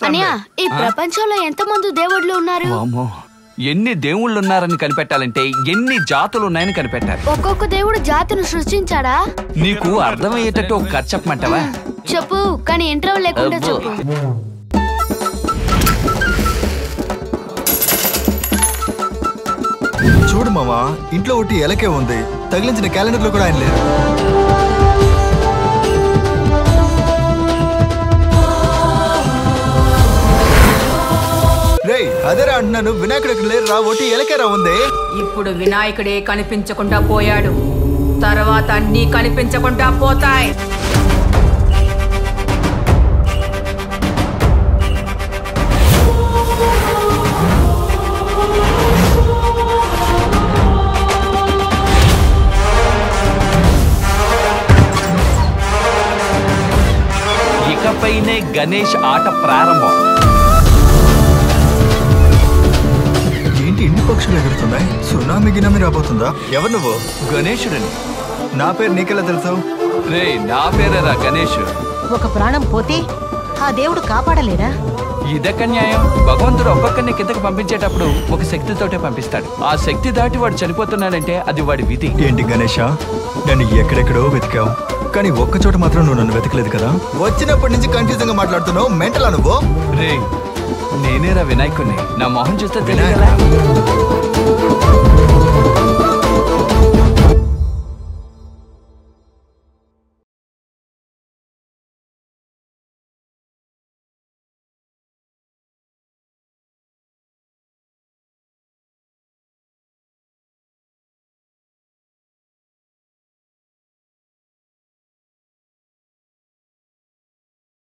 అనియా ఈ ప్రపంచంలో ఎంత మంది దేవుళ్ళు ఉన్నారు వామ్మో ఎన్ని దేవుళ్ళు ఉన్నారని కనిపెట్టాలంటే ఎన్ని జాతులు ఉన్నాయని కనిపెట్టాలి ఒక్కొక్క దేవుడు జాతిని సృష్టించాడా నీకు అర్థమయ్యేటట్టు ఒక కథ చెప్పమంటావా చెప్పు కానీ ఇంటర్వ్యూ లేకుండా అబ్బో. చెప్పు చూడు మావా ఇంట్లో ఒకటి ఎలకే ఉంది తగిలించిన క్యాలెండర్ లో కూడా ఆయన లేరు రేయ్ అదేరా అంటున్నాను వినాయకుడు ఇక్కడ లేరు రా ఒకటి ఎలకేరా ఉంది ఇప్పుడు వినాయకుడే కనిపించకుండా పోయాడు తర్వాత అన్నీ కనిపించకుండా పోతాయి ఇకపైనే గణేష్ ఆట ప్రారంభం ఏంటి ఇన్ని పక్షులు ఎగురుతున్నాయి సునామీ గినామీ రాబోతుందా ఎవరు నువ్వు గణేశుడని నా పేరు నీకెలా తెలుసు రే నా పేరేరా గణేష్ ఒక ప్రాణం పోతే ఆ దేవుడు కాపాడలేరా ఇదక్క న్యాయం భగవంతుడు ఒక్కొక్కరిని కిందకి పంపించేటప్పుడు ఒక శక్తితోటే పంపిస్తాడు ఆ శక్తి దాటి వాడు చనిపోతున్నాడంటే అది వాడి విధి ఏంటి గణేష నన్ను ఎక్కడెక్కడో వెతికావు కానీ ఒక్క చోట మాత్రం నువ్వు నన్ను వెతకలేదు కదా వచ్చినప్పటి నుంచి కన్ఫ్యూజన్ గా మాట్లాడుతున్నావు మెంటలా నువ్వు రే నేనేరా వినాయకుడిని నా మొహం చూస్తే తెలియదా